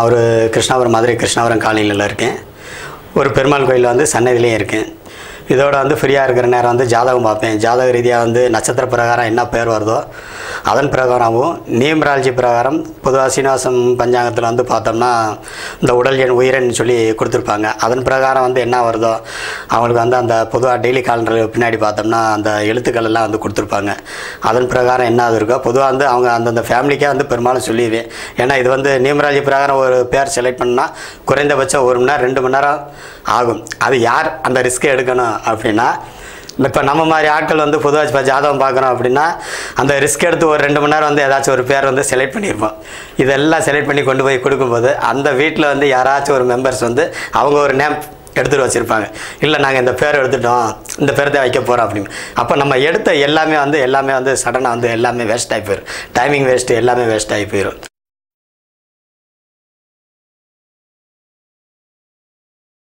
ஒரு கிருஷ்ணாபுரம் மதுரை கிருஷ்ணாபுரம் காலனியில் இருக்கேன் ஒரு பெருமாள் கோயில் வந்து சன்னதியிலையும் இருக்கேன் இதோட வந்து ஃப்ரீயாக இருக்கிற நேரம் வந்து ஜாதகம் பார்ப்பேன் ஜாதக ரீதியாக வந்து நட்சத்திர பிரகாரம் என்ன பேர் வருதோ அதன் பிரகாரமும் நியூமராலஜி பிரகாரம் பொதுவாக சீனிவாசம் பஞ்சாங்கத்தில் வந்து பார்த்தோம்னா இந்த உடல் எண் உயிரெண் சொல்லி கொடுத்துருப்பாங்க அதன் பிரகாரம் வந்து என்ன வருதோ அவங்களுக்கு வந்து அந்த பொதுவாக டெய்லி காலண்டர் பின்னாடி பார்த்தோம்னா அந்த எழுத்துக்கள் எல்லாம் வந்து கொடுத்துருப்பாங்க அதன் பிரகாரம் என்ன அது இருக்கோ பொதுவாக வந்து அவங்க அந்தந்த ஃபேமிலிக்கே வந்து பெரும்பாலும் சொல்லிடுவேன் ஏன்னா இது வந்து நியூமராலஜி பிரகாரம் ஒரு பேர் செலக்ட் பண்ணால் குறைந்தபட்சம் ஒரு மணி நேரம் ரெண்டு மணி நேரம் ஆகும் அது யார் அந்த ரிஸ்க்கை எடுக்கணும் அப்படின்னா இப்போ நம்ம மாதிரி ஆட்கள் வந்து பொதுவாக இப்போ ஜாதகம் பார்க்குறோம் அப்படின்னா அந்த ரிஸ்க் எடுத்து ஒரு ரெண்டு மணி நேரம் வந்து ஏதாச்சும் ஒரு பேர் வந்து செலக்ட் பண்ணியிருப்போம் இதெல்லாம் செலக்ட் பண்ணி கொண்டு போய் கொடுக்கும்போது அந்த வீட்டில் வந்து யாராச்சும் ஒரு மெம்பர்ஸ் வந்து அவங்க ஒரு நேம் எடுத்துகிட்டு வச்சுருப்பாங்க இல்லை நாங்கள் இந்த பேர் எடுத்துட்டோம் இந்த பேர் தான் வைக்க போகிறோம் அப்படின்னு அப்போ நம்ம எடுத்த எல்லாமே வந்து எல்லாமே வந்து சடனாக வந்து எல்லாமே வேஸ்ட் ஆகி போயிடும் டைமிங் வேஸ்ட்டு எல்லாமே வேஸ்ட் ஆகி போயிடும்